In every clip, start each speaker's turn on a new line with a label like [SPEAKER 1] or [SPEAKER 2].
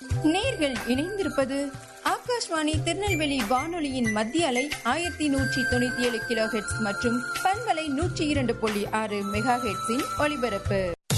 [SPEAKER 1] நேர்கள் இணைந்திருப்பது ஆகாஷ்வாணி திருநெல்வேலி வானொலியின் மத்திய அலை ஆயிரத்தி நூற்றி தொண்ணூத்தி ஏழு கிலோ ஹெட்ஸ் மற்றும் பண்பலை நூற்றி இரண்டு புள்ளி ஆறு மெகா ஹெட்ஸின் ஒலிபரப்பு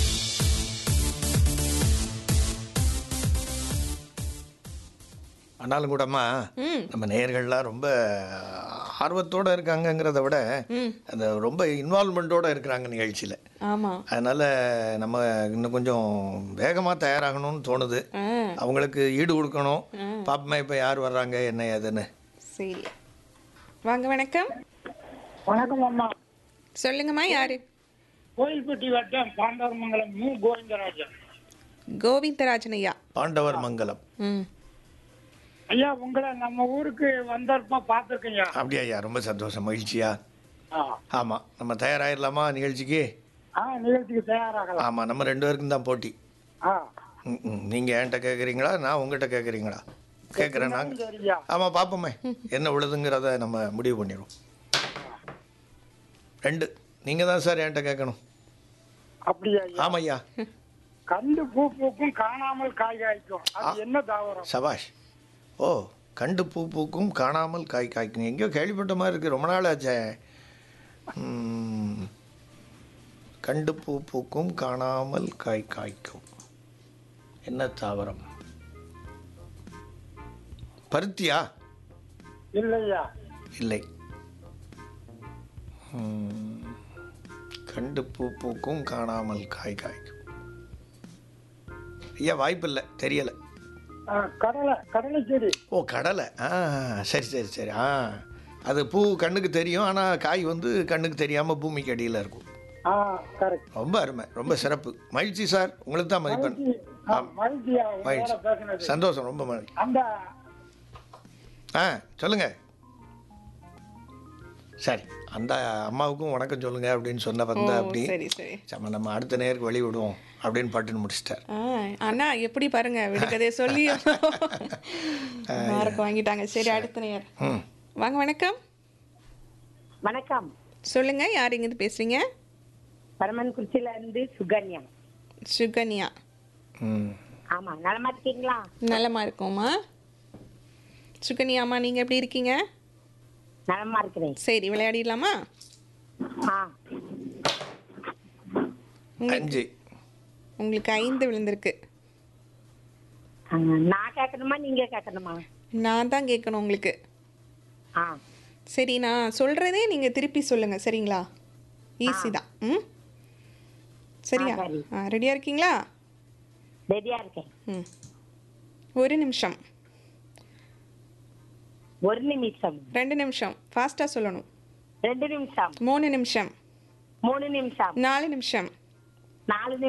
[SPEAKER 2] ஆனாலும் கூடம்மா நம்ம நேயர்கள்லாம் ரொம்ப ஆர்வத்தோட இருக்காங்கங்கிறத விட அந்த ரொம்ப இன்வால்மெண்ட்டோட இருக்கிறாங்க நிகழ்ச்சியில்
[SPEAKER 3] ஆமா
[SPEAKER 2] அதனால நம்ம இன்னும் கொஞ்சம் வேகமாக தயாராகணும்னு தோணுது அவங்களுக்கு ஈடு கொடுக்கணும் பாப்பமா இப்போ யார் வர்றாங்க என்ன ஏதுன்னு
[SPEAKER 3] சரி வாங்க வணக்கம்
[SPEAKER 4] வணக்கம் அம்மா
[SPEAKER 3] சொல்லுங்கம்மா யாரு
[SPEAKER 4] கோயில்பட்டி வட்டம் பாண்டவர்மங்கலம் மு கோவிந்தராஜன்
[SPEAKER 3] கோவிந்தராஜன் ஐயா
[SPEAKER 2] பாண்டவர் மங்கலம்
[SPEAKER 3] ம்
[SPEAKER 4] ஐயா உங்களை நம்ம ஊருக்கு வந்தப்ப பார்த்துருக்கீங்க
[SPEAKER 2] அப்படியா ஐயா ரொம்ப சந்தோஷம் மகிழ்ச்சியா
[SPEAKER 4] ஆ
[SPEAKER 2] ஆமாம் நம்ம தயாராகிடலாமா நிகழ்ச்சிக்கு
[SPEAKER 4] ஆ நிகழ்ச்சிக்கு தயாராகலாம்
[SPEAKER 2] ஆமாம் நம்ம ரெண்டு பேருக்கும் தான் போட்டி
[SPEAKER 4] ஆ
[SPEAKER 2] ம், ம். நீங்க என்கிட்ட கேட்குறீங்களா நான் உங்ககிட்ட கேட்குறீங்களா கேட்குறேன் நாங்கள்
[SPEAKER 4] சரியா
[SPEAKER 2] ஆமாம் பார்ப்போமே என்ன விழுதுங்கிறத நம்ம முடிவு பண்ணிடுவோம் ரெண்டு நீங்கள் தான் சார் என்கிட்ட கேட்கணும்
[SPEAKER 4] அப்படியா ஐயா
[SPEAKER 2] ஆமாம் ஐயா
[SPEAKER 4] கண்டு பூ பூக்கும் காணாமல் காய் காய்க்கும் அது என்ன தாவரம்
[SPEAKER 2] சபாஷ் ஓ கண்டு பூ பூக்கும் காணாமல் காய் காய்க்கும் எங்கேயோ கேள்விப்பட்ட மாதிரி இருக்கு ரொம்ப நாள் ஆச்சே ம். கண்டு பூ பூக்கும் காணாமல் காய் காய்க்கும் என்ன தாவரம் பருத்தியா
[SPEAKER 4] இல்லையா
[SPEAKER 2] இல்லை ம். கண்டு பூ பூக்கும் காணாமல் காய் காய்க்கும் ஐயா வாய்ப்பில்லை தெரியலை
[SPEAKER 4] ஆ, கடலை கடலை செடி
[SPEAKER 2] ஓ கடலை ஆ சரி சரி சரி ஆ அது பூ கண்ணுக்கு தெரியும் ஆனால் காய் வந்து கண்ணுக்கு தெரியாமல் பூமிக்கு அடியில் இருக்கும்
[SPEAKER 4] ஆ கரெக்ட்
[SPEAKER 2] ரொம்ப அருமை ரொம்ப சிறப்பு மகிழ்ச்சி சார் உங்களுக்கு தான் மதிப்பெண்
[SPEAKER 4] மகிழ்ச்சியா உங்களோட
[SPEAKER 2] மகிழ்ச்சி
[SPEAKER 4] பேசினது
[SPEAKER 2] சந்தோஷம் ரொம்ப மகிழ்ச்சி
[SPEAKER 4] அந்த
[SPEAKER 2] ஆ சொல்லுங்க சரி அந்த அம்மாவுக்கும் வணக்கம் சொல்லுங்க அப்படின்னு சொன்ன வந்த
[SPEAKER 3] ஓ,
[SPEAKER 2] அப்படி
[SPEAKER 3] சரி சரி
[SPEAKER 2] சம நம்ம அடுத்த நேருக்கு வழி விடுவோம் அப்படின்னு பட்டுன்னு முடிச்சிட்டார்
[SPEAKER 3] ஆ அண்ணா எப்படி பாருங்க விடுக்கதே சொல்லி மார்க் வாங்கிட்டாங்க சரி அடுத்த நேர்
[SPEAKER 2] ம்
[SPEAKER 3] வாங்க வணக்கம்
[SPEAKER 5] வணக்கம்
[SPEAKER 3] சொல்லுங்க யார் இங்கிருந்து பேசுறீங்க
[SPEAKER 5] பரமன்குறிச்சியில இருந்து சுகன்யா
[SPEAKER 3] சுகன்யா
[SPEAKER 2] ம்
[SPEAKER 5] ஆமா நலமா இருக்கீங்களா
[SPEAKER 3] நலமா இருக்கோம்மா சுகன்யாம்மா நீங்க எப்படி இருக்கீங்க
[SPEAKER 5] நலமா இருக்கிறேன்
[SPEAKER 3] சரி விளையாடிடலாமா
[SPEAKER 5] ஆ
[SPEAKER 2] அஞ்சு
[SPEAKER 3] உங்களுக்கு ஐந்து விழுந்திருக்கு
[SPEAKER 5] ஆ, நான் கேட்கணுமா நீங்க கேட்கணுமா
[SPEAKER 3] நான் தான் கேட்கணும் உங்களுக்கு
[SPEAKER 5] ஆ
[SPEAKER 3] சரி நான் சொல்கிறதே நீங்கள் திருப்பி சொல்லுங்கள் சரிங்களா ஈஸி தான் ம் சரியா
[SPEAKER 5] ஆ, சரி.
[SPEAKER 3] ஆ ரெடியாக இருக்கீங்களா
[SPEAKER 5] ரெடியா இருக்கேன்
[SPEAKER 3] ம் ஒரு நிமிஷம்
[SPEAKER 5] ஒரு நிமிஷம்
[SPEAKER 3] ரெண்டு நிமிஷம் ஃபாஸ்ட்டாக சொல்லணும்
[SPEAKER 5] ரெண்டு நிமிஷம்
[SPEAKER 3] மூணு நிமிஷம்
[SPEAKER 5] மூணு நிமிஷம்
[SPEAKER 3] நாலு நிமிஷம்
[SPEAKER 5] நாலு